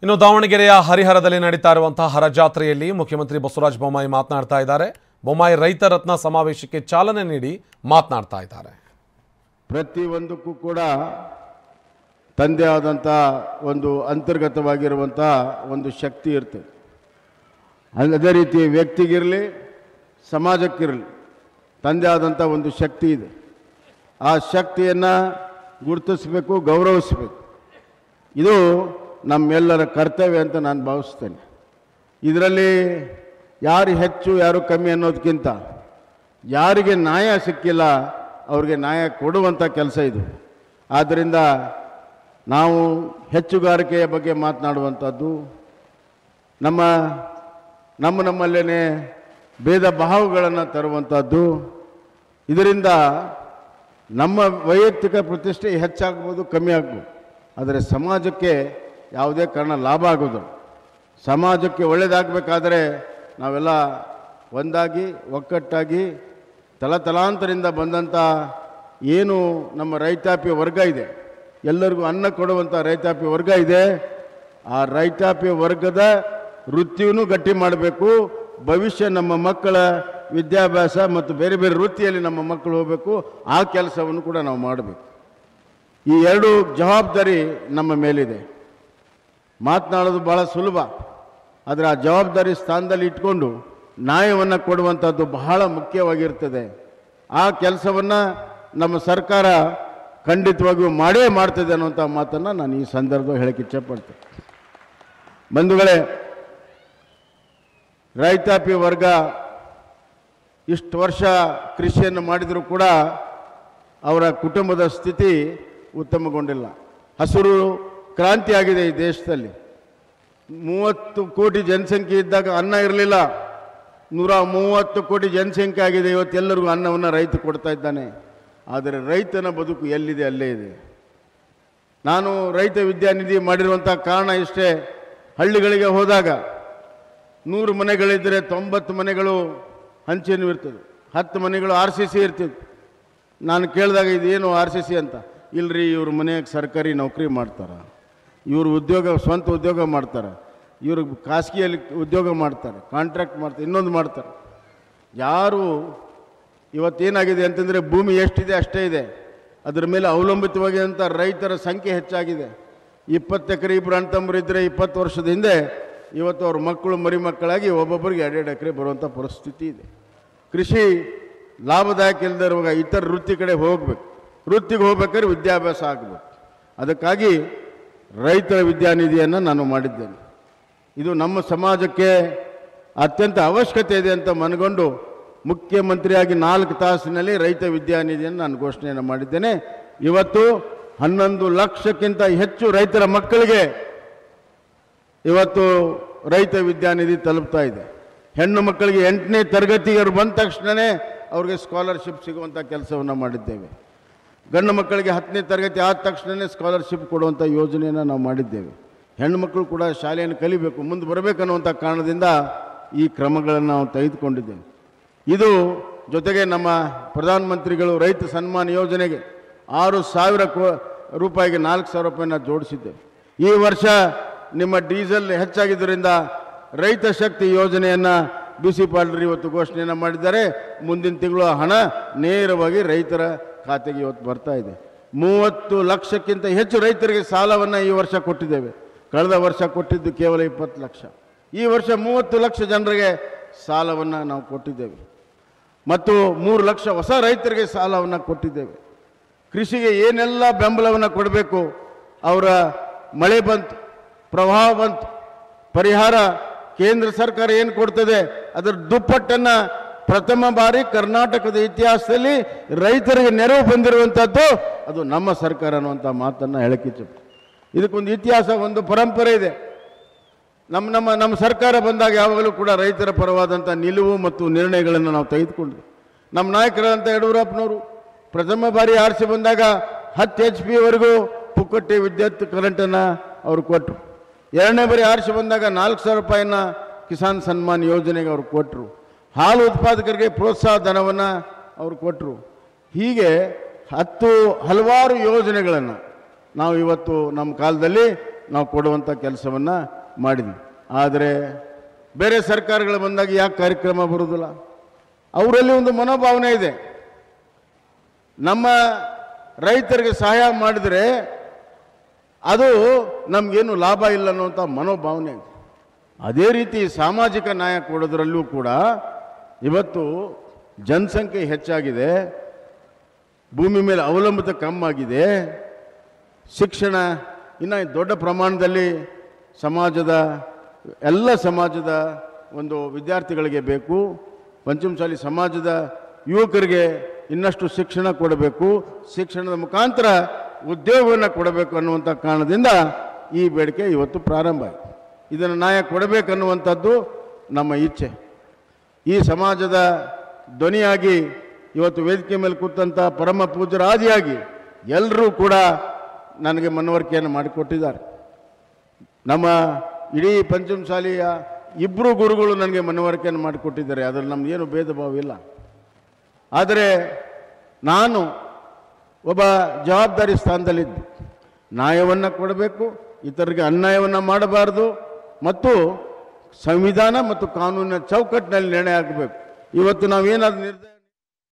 ಇನ್ನು ದಾವಣಗೆರೆಯ ಹರಿಹರದಲ್ಲಿ ನಡೀತಾ ಇರುವಂತಹ ಹರಜಾತ್ರೆಯಲ್ಲಿ ಮುಖ್ಯಮಂತ್ರಿ ಬಸವರಾಜ ಬೊಮ್ಮಾಯಿ ಮಾತನಾಡ್ತಾ ಇದ್ದಾರೆ ಬೊಮ್ಮಾಯಿ ರೈತ ರತ್ನ ಸಮಾವೇಶಕ್ಕೆ ಚಾಲನೆ ನೀಡಿ ಮಾತನಾಡ್ತಾ ಇದ್ದಾರೆ ಪ್ರತಿಯೊಂದಕ್ಕೂ ಕೂಡ ತಂದೆ ಆದಂಥ ಒಂದು ಅಂತರ್ಗತವಾಗಿರುವಂಥ ಒಂದು ಶಕ್ತಿ ಇರ್ತದೆ ಅಲ್- ಅದೇ ರೀತಿ ವ್ಯಕ್ತಿಗಿರಲಿ ಸಮಾಜಕ್ಕಿರಲಿ ತಂದೆ ಆದಂಥ ಒಂದು ಶಕ್ತಿ ಇದೆ ಆ ಶಕ್ತಿಯನ್ನು ಗುರುತಿಸಬೇಕು ಗೌರವಿಸಬೇಕು ಇದು ನಮ್ಮೆಲ್ಲರ ಕರ್ತವ್ಯ ಅಂತ ನಾನು ಭಾವಿಸ್ತೇನೆ ಇದರಲ್ಲಿ ಯಾರು ಹೆಚ್ಚು ಯಾರು ಕಮ್ಮಿ ಅನ್ನೋದಕ್ಕಿಂತ ಯಾರಿಗೆ ನ್ಯಾಯ ಸಿಕ್ಕಿಲ್ಲ ಅವ್ರಿಗೆ ನ್ಯಾಯ ಕೊಡುವಂಥ ಕೆಲಸ ಇದು ಆದ್ದರಿಂದ ನಾವು ಹೆಚ್ಚುಗಾರಿಕೆಯ ಬಗ್ಗೆ ಮಾತನಾಡುವಂಥದ್ದು ನಮ್ಮ ನಮ್ಮ ನಮ್ಮಲ್ಲೇ ಭೇದ ಭಾವಗಳನ್ನು ತರುವಂಥದ್ದು ಇದರಿಂದ ನಮ್ಮ ವೈಯಕ್ತಿಕ ಪ್ರತಿಷ್ಠೆ ಹೆಚ್ಚಾಗ್ಬೋದು ಕಮ್ಮಿ ಆಗ್ಬೋದು ಆದರೆ ಸಮಾಜಕ್ಕೆ ಯಾವುದೇ ಕಾರಣ ಲಾಭ ಆಗೋದು ಸಮಾಜಕ್ಕೆ ಒಳ್ಳೆಯದಾಗಬೇಕಾದ್ರೆ ನಾವೆಲ್ಲ ಒಂದಾಗಿ ಒಕ್ಕಟ್ಟಾಗಿ ತಲತಲಾಂತರಿಂದ ಬಂದಂಥ ಏನು ನಮ್ಮ ರೈತಾಪಿ ವರ್ಗ ಇದೆ ಎಲ್ಲರಿಗೂ ಅನ್ನ ಕೊಡುವಂಥ ರೈತಾಪಿ ವರ್ಗ ಇದೆ ಆ ರೈತಾಪಿ ವರ್ಗದ ವೃತ್ತಿಯನ್ನು ಗಟ್ಟಿ ಮಾಡಬೇಕು ಭವಿಷ್ಯ ನಮ್ಮ ಮಕ್ಕಳ ವಿದ್ಯಾಭ್ಯಾಸ ಮತ್ತು ಬೇರೆ ಬೇರೆ ವೃತ್ತಿಯಲ್ಲಿ ನಮ್ಮ ಮಕ್ಕಳು ಹೋಗಬೇಕು ಆ ಕೆಲಸವನ್ನು ಕೂಡ ನಾವು ಮಾಡಬೇಕು ಈ ಎರಡು ಜವಾಬ್ದಾರಿ ನಮ್ಮ ಮೇಲಿದೆ ಮಾತನಾಡೋದು ಭಾಳ ಸುಲಭ ಆದರೆ ಆ ಜವಾಬ್ದಾರಿ ಸ್ಥಾನದಲ್ಲಿ ಇಟ್ಕೊಂಡು ನ್ಯಾಯವನ್ನು ಕೊಡುವಂಥದ್ದು ಬಹಳ ಮುಖ್ಯವಾಗಿರ್ತದೆ ಆ ಕೆಲಸವನ್ನು ನಮ್ಮ ಸರ್ಕಾರ ಖಂಡಿತವಾಗಿಯೂ ಮಾಡೇ ಮಾಡ್ತದೆ ಅನ್ನುವಂಥ ಮಾತನ್ನು ನಾನು ಈ ಸಂದರ್ಭದಲ್ಲಿ ಹೇಳಕ್ಕೆ ಇಚ್ಛೆಪಡ್ತೇನೆ ಬಂಧುಗಳೇ ರೈತಾಪಿ ವರ್ಗ ಇಷ್ಟು ವರ್ಷ ಕೃಷಿಯನ್ನು ಮಾಡಿದರೂ ಕೂಡ ಅವರ ಕುಟುಂಬದ ಸ್ಥಿತಿ ಉತ್ತಮಗೊಂಡಿಲ್ಲ ಹಸಿರು ಕ್ರಾಂತಿ ಆಗಿದೆ ಈ ದೇಶದಲ್ಲಿ ಮೂವತ್ತು ಕೋಟಿ ಜನಸಂಖ್ಯೆ ಇದ್ದಾಗ ಅನ್ನ ಇರಲಿಲ್ಲ ನೂರ ಮೂವತ್ತು ಕೋಟಿ ಜನಸಂಖ್ಯೆ ಆಗಿದೆ ಇವತ್ತು ಎಲ್ಲರಿಗೂ ಅನ್ನವನ್ನು ರೈತ ಕೊಡ್ತಾ ಇದ್ದಾನೆ ಆದರೆ ರೈತನ ಬದುಕು ಎಲ್ಲಿದೆ ಅಲ್ಲೇ ಇದೆ ನಾನು ರೈತ ವಿದ್ಯಾನಿಧಿ ಮಾಡಿರುವಂಥ ಕಾರಣ ಇಷ್ಟೇ ಹಳ್ಳಿಗಳಿಗೆ ಹೋದಾಗ ನೂರು ಮನೆಗಳಿದ್ದರೆ ತೊಂಬತ್ತು ಮನೆಗಳು ಹಂಚಿನ ಇರ್ತದೆ ಹತ್ತು ಮನೆಗಳು ಆರ್ ಸಿ ಸಿ ಇರ್ತದೆ ನಾನು ಕೇಳಿದಾಗ ಇದೇನು ಆರ್ ಸಿ ಸಿ ಅಂತ ಇಲ್ರಿ ಇವ್ರ ಮನೆಯಾಗ ಸರ್ಕಾರಿ ನೌಕರಿ ಮಾಡ್ತಾರೆ ಇವರು ಉದ್ಯೋಗ ಸ್ವಂತ ಉದ್ಯೋಗ ಮಾಡ್ತಾರೆ ಇವರು ಖಾಸಗಿಯಲ್ಲಿ ಉದ್ಯೋಗ ಮಾಡ್ತಾರೆ ಕಾಂಟ್ರಾಕ್ಟ್ ಮಾಡ್ತಾರೆ ಇನ್ನೊಂದು ಮಾಡ್ತಾರೆ ಯಾರು ಇವತ್ತೇನಾಗಿದೆ ಅಂತಂದರೆ ಭೂಮಿ ಎಷ್ಟಿದೆ ಅಷ್ಟೇ ಇದೆ ಅದರ ಮೇಲೆ ಅವಲಂಬಿತವಾಗಿದ್ದಂಥ ರೈತರ ಸಂಖ್ಯೆ ಹೆಚ್ಚಾಗಿದೆ ಇಪ್ಪತ್ತು ಎಕರೆ ಇಬ್ಬರು ಅಣ್ತಂಬರು ಇದ್ದರೆ ಇಪ್ಪತ್ತು ವರ್ಷದ ಹಿಂದೆ ಇವತ್ತು ಅವ್ರ ಮಕ್ಕಳು ಮರಿ ಮಕ್ಕಳಾಗಿ ಒಬ್ಬೊಬ್ಬರಿಗೆ ಎರಡೆರಡು ಎಕರೆ ಬರುವಂಥ ಪರಿಸ್ಥಿತಿ ಇದೆ ಕೃಷಿ ಲಾಭದಾಯಕ ಇಲ್ಲದೆ ಇರುವಾಗ ಇತರ ವೃತ್ತಿ ಕಡೆ ಹೋಗಬೇಕು ವೃತ್ತಿಗೆ ಹೋಗ್ಬೇಕಾದ್ರೆ ವಿದ್ಯಾಭ್ಯಾಸ ಆಗಬೇಕು ಅದಕ್ಕಾಗಿ ರೈತರ ವಿದ್ಯಾನಿಧಿಯನ್ನು ನಾನು ಮಾಡಿದ್ದೇನೆ ಇದು ನಮ್ಮ ಸಮಾಜಕ್ಕೆ ಅತ್ಯಂತ ಅವಶ್ಯಕತೆ ಇದೆ ಅಂತ ಮನಗೊಂಡು ಮುಖ್ಯಮಂತ್ರಿಯಾಗಿ ನಾಲ್ಕು ತಾಸಿನಲ್ಲಿ ರೈತ ವಿದ್ಯಾನಿಧಿಯನ್ನು ನಾನು ಘೋಷಣೆಯನ್ನು ಮಾಡಿದ್ದೇನೆ ಇವತ್ತು ಹನ್ನೊಂದು ಲಕ್ಷಕ್ಕಿಂತ ಹೆಚ್ಚು ರೈತರ ಮಕ್ಕಳಿಗೆ ಇವತ್ತು ರೈತ ವಿದ್ಯಾನಿಧಿ ತಲುಪ್ತಾ ಇದೆ ಹೆಣ್ಣು ಮಕ್ಕಳಿಗೆ ಎಂಟನೇ ತರಗತಿಗೆ ಅವ್ರು ಬಂದ ತಕ್ಷಣವೇ ಅವ್ರಿಗೆ ಸ್ಕಾಲರ್ಶಿಪ್ ಸಿಗುವಂಥ ಕೆಲಸವನ್ನು ಮಾಡಿದ್ದೇವೆ ಗಂಡು ಮಕ್ಕಳಿಗೆ ಹತ್ತನೇ ತರಗತಿ ಆದ ತಕ್ಷಣವೇ ಸ್ಕಾಲರ್ಶಿಪ್ ಕೊಡುವಂಥ ಯೋಜನೆಯನ್ನು ನಾವು ಮಾಡಿದ್ದೇವೆ ಹೆಣ್ಣು ಮಕ್ಕಳು ಕೂಡ ಶಾಲೆಯನ್ನು ಕಲಿಬೇಕು ಮುಂದೆ ಬರಬೇಕನ್ನುವಂಥ ಕಾರಣದಿಂದ ಈ ಕ್ರಮಗಳನ್ನು ನಾವು ತೆಗೆದುಕೊಂಡಿದ್ದೇವೆ ಇದು ಜೊತೆಗೆ ನಮ್ಮ ಪ್ರಧಾನಮಂತ್ರಿಗಳು ರೈತ ಸನ್ಮಾನ ಯೋಜನೆಗೆ ಆರು ಸಾವಿರ ಕೋ ರೂಪಾಯಿಗೆ ನಾಲ್ಕು ಸಾವಿರ ರೂಪಾಯಿನ ಜೋಡಿಸಿದ್ದೇವೆ ಈ ವರ್ಷ ನಿಮ್ಮ ಡೀಸೆಲ್ ಹೆಚ್ಚಾಗಿದ್ದರಿಂದ ರೈತ ಶಕ್ತಿ ಯೋಜನೆಯನ್ನು ಬಿ ಸಿ ಪಾಟೀಲ್ ಇವತ್ತು ಘೋಷಣೆಯನ್ನು ಮಾಡಿದ್ದಾರೆ ಮುಂದಿನ ತಿಂಗಳು ಆ ಹಣ ನೇರವಾಗಿ ರೈತರ ಖಾತೆಗೆ ಇವತ್ತು ಬರ್ತಾ ಇದೆ ಮೂವತ್ತು ಲಕ್ಷಕ್ಕಿಂತ ಹೆಚ್ಚು ರೈತರಿಗೆ ಸಾಲವನ್ನು ಈ ವರ್ಷ ಕೊಟ್ಟಿದ್ದೇವೆ ಕಳೆದ ವರ್ಷ ಕೊಟ್ಟಿದ್ದು ಕೇವಲ ಇಪ್ಪತ್ತು ಲಕ್ಷ ಈ ವರ್ಷ ಮೂವತ್ತು ಲಕ್ಷ ಜನರಿಗೆ ಸಾಲವನ್ನು ನಾವು ಕೊಟ್ಟಿದ್ದೇವೆ ಮತ್ತು ಮೂರು ಲಕ್ಷ ಹೊಸ ರೈತರಿಗೆ ಸಾಲವನ್ನು ಕೊಟ್ಟಿದ್ದೇವೆ ಕೃಷಿಗೆ ಏನೆಲ್ಲ ಬೆಂಬಲವನ್ನು ಕೊಡಬೇಕು ಅವರ ಮಳೆ ಬಂತು ಪ್ರವಾಹ ಬಂತು ಪರಿಹಾರ ಕೇಂದ್ರ ಸರ್ಕಾರ ಏನು ಕೊಡ್ತದೆ ಅದರ ದುಪ್ಪಟ್ಟನ್ನು ಪ್ರಥಮ ಬಾರಿ ಕರ್ನಾಟಕದ ಇತಿಹಾಸದಲ್ಲಿ ರೈತರಿಗೆ ನೆರವು ಬಂದಿರುವಂಥದ್ದು ಅದು ನಮ್ಮ ಸರ್ಕಾರ ಅನ್ನುವಂಥ ಮಾತನ್ನು ಹೇಳಕ್ಕಿಚ್ಚು ಇದಕ್ಕೊಂದು ಇತಿಹಾಸ ಒಂದು ಪರಂಪರೆ ಇದೆ ನಮ್ಮ ನಮ್ಮ ನಮ್ಮ ಸರ್ಕಾರ ಬಂದಾಗ ಯಾವಾಗಲೂ ಕೂಡ ರೈತರ ಪರವಾದಂಥ ನಿಲುವು ಮತ್ತು ನಿರ್ಣಯಗಳನ್ನು ನಾವು ತೆಗೆದುಕೊಂಡ್ವಿ ನಮ್ಮ ನಾಯಕರಾದಂಥ ಯಡಿಯೂರಪ್ಪನವರು ಪ್ರಥಮ ಬಾರಿ ಆರಿಸಿ ಬಂದಾಗ ಹತ್ತು ಎಚ್ ಪಿವರೆಗೂ ಪುಕ್ಕಟ್ಟೆ ವಿದ್ಯುತ್ ಕರೆಂಟನ್ನು ಅವರು ಕೊಟ್ಟರು ಎರಡನೇ ಬಾರಿ ಆರಿಸಿ ಬಂದಾಗ ನಾಲ್ಕು ಸಾವಿರ ರೂಪಾಯಿನ ಕಿಸಾನ್ ಸನ್ಮಾನ್ ಯೋಜನೆಗೆ ಅವರು ಕೊಟ್ಟರು ಹಾಲು ಉತ್ಪಾದಕರಿಗೆ ಪ್ರೋತ್ಸಾಹ ಧನವನ್ನು ಅವರು ಕೊಟ್ಟರು ಹೀಗೆ ಹತ್ತು ಹಲವಾರು ಯೋಜನೆಗಳನ್ನು ನಾವು ಇವತ್ತು ನಮ್ಮ ಕಾಲದಲ್ಲಿ ನಾವು ಕೊಡುವಂಥ ಕೆಲಸವನ್ನು ಮಾಡಿದ್ವಿ ಆದರೆ ಬೇರೆ ಸರ್ಕಾರಗಳು ಬಂದಾಗ ಯಾಕೆ ಕಾರ್ಯಕ್ರಮ ಬರುವುದಿಲ್ಲ ಅವರಲ್ಲಿ ಒಂದು ಮನೋಭಾವನೆ ಇದೆ ನಮ್ಮ ರೈತರಿಗೆ ಸಹಾಯ ಮಾಡಿದರೆ ಅದು ನಮಗೇನು ಲಾಭ ಇಲ್ಲ ಅನ್ನುವಂಥ ಮನೋಭಾವನೆ ಇದೆ ಅದೇ ರೀತಿ ಸಾಮಾಜಿಕ ನ್ಯಾಯ ಕೊಡೋದ್ರಲ್ಲೂ ಕೂಡ ಇವತ್ತು ಜನಸಂಖ್ಯೆ ಹೆಚ್ಚಾಗಿದೆ ಭೂಮಿ ಮೇಲೆ ಅವಲಂಬಿತ ಕಮ್ಮಾಗಿದೆ ಶಿಕ್ಷಣ ಇನ್ನು ದೊಡ್ಡ ಪ್ರಮಾಣದಲ್ಲಿ ಸಮಾಜದ ಎಲ್ಲ ಸಮಾಜದ ಒಂದು ವಿದ್ಯಾರ್ಥಿಗಳಿಗೆ ಬೇಕು ಪಂಚಮಸಾಲಿ ಸಮಾಜದ ಯುವಕರಿಗೆ ಇನ್ನಷ್ಟು ಶಿಕ್ಷಣ ಕೊಡಬೇಕು ಶಿಕ್ಷಣದ ಮುಖಾಂತರ ಉದ್ಯೋಗವನ್ನು ಕೊಡಬೇಕು ಅನ್ನುವಂಥ ಕಾರಣದಿಂದ ಈ ಬೇಡಿಕೆ ಇವತ್ತು ಪ್ರಾರಂಭ ಆಯಿತು ಇದನ್ನು ನ್ಯಾಯ ಕೊಡಬೇಕನ್ನುವಂಥದ್ದು ನಮ್ಮ ಇಚ್ಛೆ ಈ ಸಮಾಜದ ಧ್ವನಿಯಾಗಿ ಇವತ್ತು ವೇದಿಕೆ ಮೇಲೆ ಕೂತಂಥ ಪರಮ ಪೂಜ್ಯರಾದಿಯಾಗಿ ಎಲ್ಲರೂ ಕೂಡ ನನಗೆ ಮನವರಿಕೆಯನ್ನು ಮಾಡಿಕೊಟ್ಟಿದ್ದಾರೆ ನಮ್ಮ ಇಡೀ ಪಂಚಮಸಾಲಿಯ ಇಬ್ಬರು ಗುರುಗಳು ನನಗೆ ಮನವರಿಕೆಯನ್ನು ಮಾಡಿಕೊಟ್ಟಿದ್ದಾರೆ ಅದರಲ್ಲಿ ನಮಗೇನು ಭೇದ ಭಾವ ಇಲ್ಲ ಆದರೆ ನಾನು ಒಬ್ಬ ಜವಾಬ್ದಾರಿ ಸ್ಥಾನದಲ್ಲಿದ್ದು ನ್ಯಾಯವನ್ನು ಕೊಡಬೇಕು ಇತರರಿಗೆ ಅನ್ಯಾಯವನ್ನು ಮಾಡಬಾರದು ಮತ್ತು ಸಂವಿಧಾನ ಮತ್ತು ಕಾನೂನಿನ ಚೌಕಟ್ಟಿನಲ್ಲಿ ನಿರ್ಣಯ ಆಗಬೇಕು ಇವತ್ತು ನಾವೇನಾದ್ರು ನಿರ್ಧಾರ